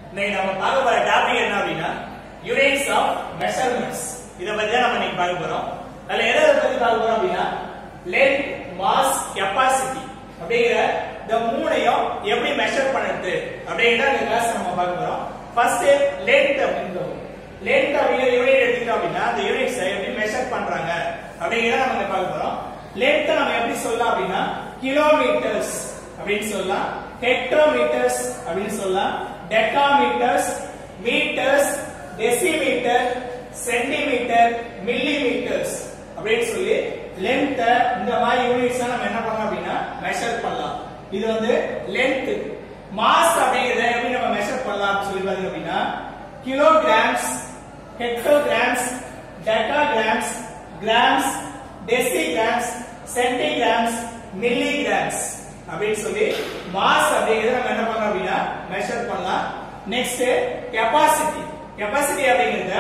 இன்னைக்கு நம்ம பார்க்க போற டாபிக் என்ன அப்படின்னா யூனிட்ஸ் ஆஃப் மெஷர்மெண்ட்ஸ் இத பத்தி தான் நம்ம இன்னைக்கு பார்க்க போறோம் அதுல எதை எதை பத்தி பார்க்க போறோம் அப்படின்னா லென்த் மாஸ் கெப்பாசிட்டி அப்படிங்கிற இந்த மூணையும் எப்படி மெஷர் பண்ணுறது அப்படிங்கிற இந்த கிளாஸ் நம்ம பார்க்க போறோம் ஃபர்ஸ்ட் லென்த் அப்படிங்கிறது லென்த் அப்படிங்கிற யூனிட் எடுத்துக்கிட்டோம் அப்படின்னா அந்த யூனிட்ஸை எப்படி மெஷர் பண்றாங்க அப்படிங்கிறத நம்ம இங்க பார்க்க போறோம் லென்த் நம்ம எப்படி சொல்லலாம் அப்படின்னா கிலோமீட்டர்ஸ் அப்படின்னு சொல்லலாம் ஹெக்டோமீட்டர்ஸ் அப்படின்னு சொல்லலாம் decametres metres decimetre centimetre millimetres அப்படின்னு சொல்லி லென்த் இந்த மாதிரி யூனிட்ஸ் நம்ம என்ன பண்ணலாம் அப்படின்னா மெஷர் பண்ணலாம் இது வந்து லென்த் மாஸ் அப்படிங்கறத எப்படி நம்ம மெஷர் பண்ணலாம் அப்படின்னு சொல்லி பாத்தீங்க அப்படின்னா kilograms hectograms decagrams grams decigrams centigrams milligrams அப்படின்னு சொல்லி மாஸ் அப்படிங்கறத நம்ம என்ன பண்ணலாம் அப்படின்னா மெஷர் பண்ணலாம் நெக்ஸ்ட் கெபாசிட்டி கெபாசிட்டி அப்படிங்கறத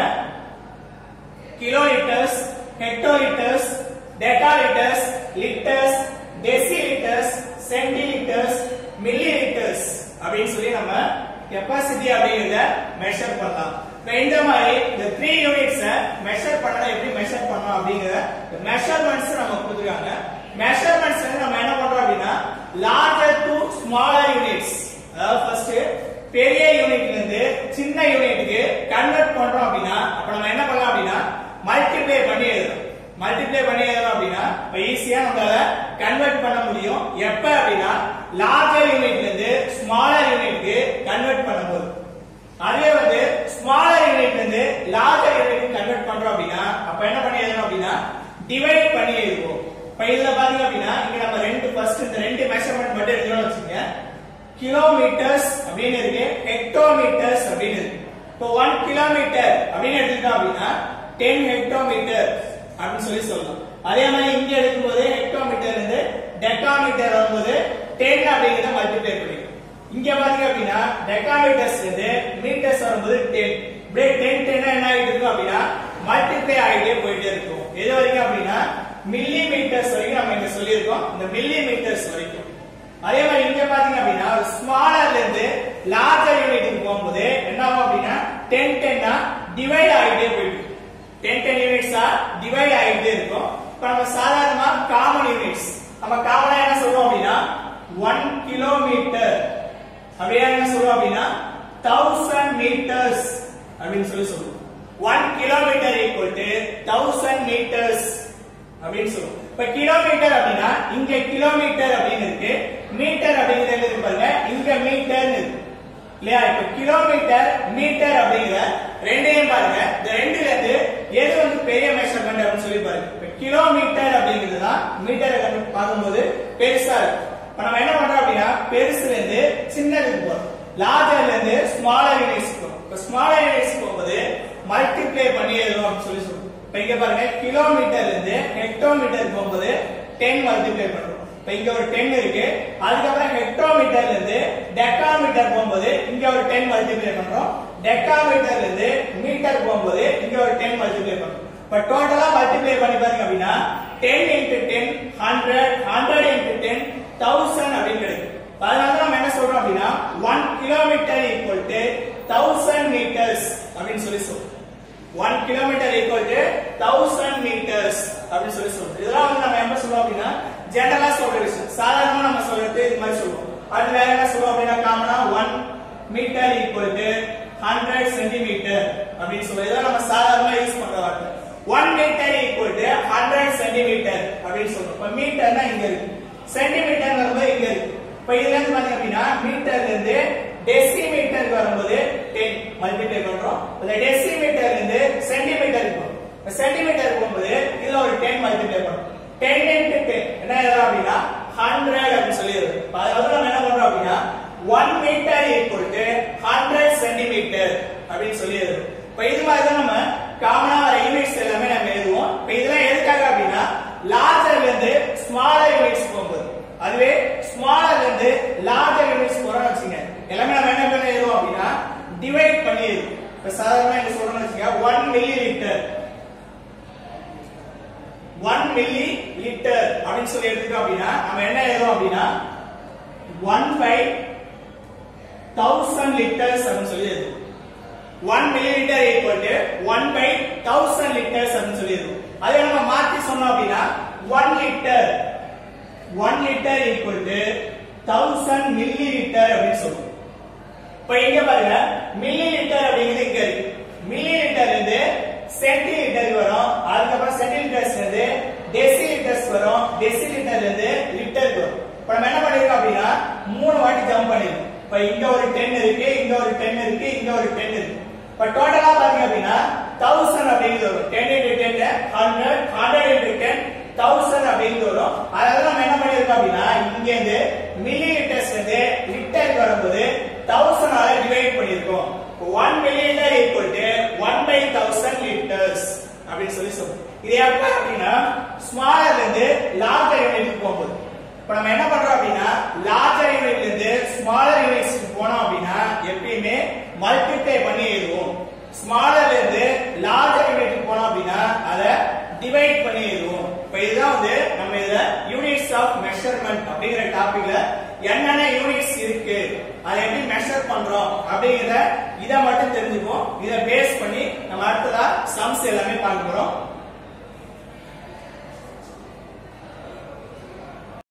kilolitres hectolitres decalitres litres decilitres centilitres millilitres அப்படின்னு சொல்லி நம்ம கெபாசிட்டி அப்படிங்கறத மெஷர் பண்ணலாம் இப்ப இந்த மாதிரி இந்த த்ரீ யூனிட்ஸ் மெஷர் பண்ணலாம் எப்படி மெஷர் பண்ணலாம் அப்படிங்கிற மெஷர்மெண்ட்ஸ் நம்ம கொடுத்துருக்காங்க மெஷர்மெண்ட்ஸ் நம்ம என்ன பண்றோம் அப்படின்னா லார்ஜர் டு ஸ்மாலர் யூனிட்ஸ் அதாவது ஃபர்ஸ்ட் பெரிய யூனிட்ல இருந்து சின்ன யூனிட்டுக்கு கன்வெர்ட் பண்றோம் அப்படின்னா அப்ப நம்ம என்ன பண்ணலாம் அப்படின்னா மல்டிப்ளை பண்ணி எழுதணும் மல்டிப்ளை பண்ணி எழுதணும் அப்படின்னா இப்ப ஈஸியா நம்மளால கன்வெர்ட் பண்ண முடியும் எப்ப அப்படின்னா லார்ஜர் யூனிட்ல இருந்து ஸ்மாலர் யூனிட்க்கு கன்வெர்ட் பண்ணும்போது அதே வந்து ஸ்மாலர் யூனிட்ல இருந்து லார்ஜர் யூனிட் கன்வெர்ட் பண்றோம் அப்படின்னா அப்ப என்ன பண்ணி எழுதணும் அப்படின்னா டிவைட் பண்ணி எழுதுவோம் இப்ப இதுல பாத்தீங்க அப்படின்னா இங்க நம்ம ரெண்டு ஃபர்ஸ்ட் இந்த ரெண்டு மெஷர்மெண்ட் மட்டும் எடுத்துக்கணும் வச்சுக்கோங்க கிலோமீட்டர்ஸ் அப்படின்னு இருக்கு ஹெக்டோமீட்டர்ஸ் அப்படின்னு இருக்கு இப்போ ஒன் கிலோமீட்டர் அப்படின்னு எடுத்துக்கிட்டோம் அப்படின்னா டென் ஹெக்டோமீட்டர் அப்படின்னு சொல்லி சொல்லலாம் அதே மாதிரி இங்க எடுக்கும்போது ஹெக்டோமீட்டர் இருந்து டெக்காமீட்டர் வரும்போது டென் அப்படிங்கிறத மல்டிப்ளை பண்ணிக்கும் இங்க பாத்தீங்க அப்படின்னா டெக்காமீட்டர்ஸ் இருந்து மீட்டர்ஸ் வரும்போது டென் இப்படியே டென் டென் என்ன ஆகிட்டு இருக்கும் அப்படின்னா மல்டிப்ளை ஆகிட்டே போயிட்டே இருக்கும் எது வரைக்கும் அப்படின்னா மில்லி மீட்டர்ஸ் வரைக்கும் நம்ம இங்க சொல்லியிருக்கோம் இந்த மில்லி மீட்டர்ஸ் வரைக்கும் அதே மாதிரி இங்க பாத்தீங்க அப்படின்னா ஒரு ஸ்மாலர்ல இருந்து லார்ஜர் யூனிட்டுக்கு போகும்போது என்ன ஆகும் அப்படின்னா டென் டென்னா டிவைட் ஆகிட்டே போயிட்டு டென் டென் யூனிட்ஸா டிவைட் ஆகிட்டே இருக்கும் இப்ப நம்ம சாதாரணமா காமன் யூனிட்ஸ் நம்ம காமனா என்ன சொல்றோம் அப்படின்னா ஒன் கிலோமீட்டர் அப்படியே என்ன சொல்றோம் அப்படின்னா தௌசண்ட் மீட்டர்ஸ் அப்படின்னு சொல்லி சொல்லுவோம் one kilometre equal to thousand metres அப்படின்னு சொல்லுவோம் இப்ப கிலோமீட்டர் அப்படின்னா இங்க கிலோமீட்டர் அப்படின்னு இருக்கு மீட்டர் அப்படிங்கிறது இருக்கு பாருங்க இங்க மீட்டர் இருக்கு இல்லையா இப்ப கிலோமீட்டர் மீட்டர் அப்படிங்கிற ரெண்டையும் பாருங்க இந்த ரெண்டுல இருந்து எது வந்து பெரிய மெஷர்மெண்ட் அப்படின்னு சொல்லி பாருங்க இப்ப கிலோமீட்டர் அப்படிங்கிறது தான் மீட்டரை பார்க்கும்போது பெருசா இருக்கு இப்ப நம்ம என்ன பண்றோம் அப்படின்னா பெருசுல இருந்து சின்னதுக்கு போறோம் லார்ஜர்ல இருந்து ஸ்மாலர் யூனிட்ஸ் போறோம் இப்ப ஸ்மாலர் யூனிட்ஸ் போகும்போது மல்டிப்ளை பண்ணி எழுதணும் அப்படின்னு சொல்லி சொல்றோம் இப்ப இங்க பாருங்க கிலோமீட்டர்ல இருந்து ஹெக்டோமீட்டர் போகும்போது டென் மல்டிப்ளை பண்றோம் இப்ப இங்க ஒரு டென் இருக்கு அதுக்கப்புறம் ஹெக்டோமீட்டர்ல இருந்து டெக்காமீட்டர் போகும்போது இங்க ஒரு டென் மல்டிப்ளை பண்றோம் டெக்காமீட்டர்ல இருந்து மீட்டர் போகும்போது இங்க ஒரு டென் மல்டிப்ளை பண்றோம் இப்ப டோட்டலா மல்டிப்ளை பண்ணி பாருங்க அப்படின்னா ten into ten hundred hundred into ten thousand அப்படின்னு கிடைக்கும் அதனால நம்ம என்ன சொல்றோம் அப்படின்னா one kilometre equal to thousand metres அப்படின்னு சொல்லி சொல்றோம் one kilometre equal to thousand metres அப்படின்னு சொல்லி சொல்றோம் இதெல்லாம் வந்து நம்ம என்ன சொல்றோம் அப்படின்னா ஜெனரலா சொல்ற விஷயம் சாதாரணமா நம்ம சொல்றது இது மாதிரி சொல்லுவோம் அது வேற என்ன சொல்லுவோம் அப்படின்னா காமனா one metre equal to hundred centimetre அப்படின்னு சொல்லுவோம் இதெல்லாம் நம்ம சாதாரணமா யூஸ் பண்ற வார்த்தை one metre equal to hundred centimetre அப்படின்னு சொல்றோம் இப்ப மீட்டர்னா இங்க இருக்கு சென்டிமீட்டர் வரும்போது இங்க இருக்கு இப்ப இதுல இருந்து பாத்தீங்க அப்படின்னா மீட்டர்ல இருந்து டெசிமீட்டருக்கு வரும்போது டென் மல்டிப்ளை பண்றோம் இந்த டெசிமீட்டர்ல இருந்து சென்டிமீட்டருக்கு போகும் சென்டிமீட்டர் போகும்போது இதுல ஒரு டென் மல்டிப்ளை பண்றோம் டென் இன்டு டென் என்ன எழுதலாம் அப்படின்னா ஹண்ட்ரட் அப்படின்னு சொல்லிடுது அதாவது நம்ம என்ன பண்றோம் அப்படின்னா one metre equal to hundred centimetre அப்படின்னு சொல்லிடுது இப்ப இது மாதிரி தான் நம்ம காமனா வர யூனிட்ஸ் எல்லாமே நம்ம எழுதுவோம் இப்ப இதெல்லாம் எதுக்காக அப்படின்னா லார்ஜர்ல இருந்து ஸ்மாலர் யூனிட்ஸ் போகும்போது அதுவே ஸ்மாலர்ல இருந்து லார்ஜர் யூனிட்ஸ் போறோம்னு வச்சுங்க எல்லாமே நம்ம என்ன பண்ணி எழுதுவோம் அப்படின்னா டிவைட் பண்ணி எழுதுவோம் இப்ப சாதாரணமா என்ன சொல்றோம்னு வச்சுங்க one millilitre one millilitre அப்படின்னு சொல்லி எடுத்துட்டோம் அப்படின்னா நம்ம என்ன எழுதுவோம் அப்படின்னா ஒன் பை தௌசண்ட் லிட்டர்ஸ் அப்படின்னு சொல்லி இருக்கும் one millilitre equal to one by thousand litres அப்படின்னு சொல்லியிருக்கும் அதே நம்ம மாத்தி சொன்னோம் அப்படின்னா one litre one litre equal to thousand millilitre அப்படின்னு சொல்லுவோம் இப்ப இங்க பாருங்க மில்லி லிட்டர் அப்படிங்கிறது இங்க இருக்கு மில்லி லிட்டர் இருந்து சென்டி லிட்டர் வரும் அதுக்கப்புறம் சென்டி லிட்டர்ஸ் இருந்து டெசி லிட்டர்ஸ் வரும் டெசி லிட்டர்ல இருந்து லிட்டர் வரும் இப்ப நம்ம என்ன பண்ணிருக்கோம் அப்படின்னா மூணு வாட்டி ஜம்ப் பண்ணிருக்கோம் இப்ப இங்க ஒரு டென் இருக்கு இங்க ஒரு டென் இருக்கு இங்க ஒரு டென் இருக்கு இப்ப டோட்டலா பாத்தீங்க அப்படின்னா தௌசண்ட் அப்படிங்கிறது வரும் ten into ten hundred hundred into ten thousand அப்படிங்கிறது வரும் அதனால நம்ம என்ன பண்ணிருக்கோம் அப்படின்னா இங்க இருந்து மில்லி லிட்டர்ஸ் இருந்து லிட்டருக்கு வரும்போது தௌசண்ட் ஆல டிவைட் பண்ணிருக்கோம் one millilitre equal to one by thousand litres அப்படின்னு சொல்லி சொல்லுவோம் இது எப்ப அப்படின்னா ஸ்மாலர்ல இருந்து லார்ஜர் யூனிட்டுக்கு போகும்போது இப்ப நம்ம என்ன பண்றோம் அப்படின்னா லார்ஜர் யூனிட்ல இருந்து ஸ்மாலர் யூனிட்ஸ்க்கு போனோம் அப்படின்னா எப்பயுமே மல்டிப்ளை பண்ணி எழுதுவோம் ஸ்மாலர்ல இருந்து லார்ஜர் யூனிட்க்கு போனோம் அப்படின்னா அதை டிவைட் பண்ணி எழுதுவோம் இப்ப இதுதான் வந்து நம்ம இதுல யூனிட்ஸ் ஆஃப் மெஷர்மெண்ட் அப்படிங்கிற டாபிக்ல என்னென்ன யூனிட்ஸ் இருக்கு அதை எப்படி மெஷர் பண்றோம் அப்படிங்கறத இதை மட்டும் தெரிஞ்சுப்போம் இதை பேஸ் பண்ணி நம்ம அடுத்ததா சம்ஸ் எல்லாமே பார்க்க போறோம்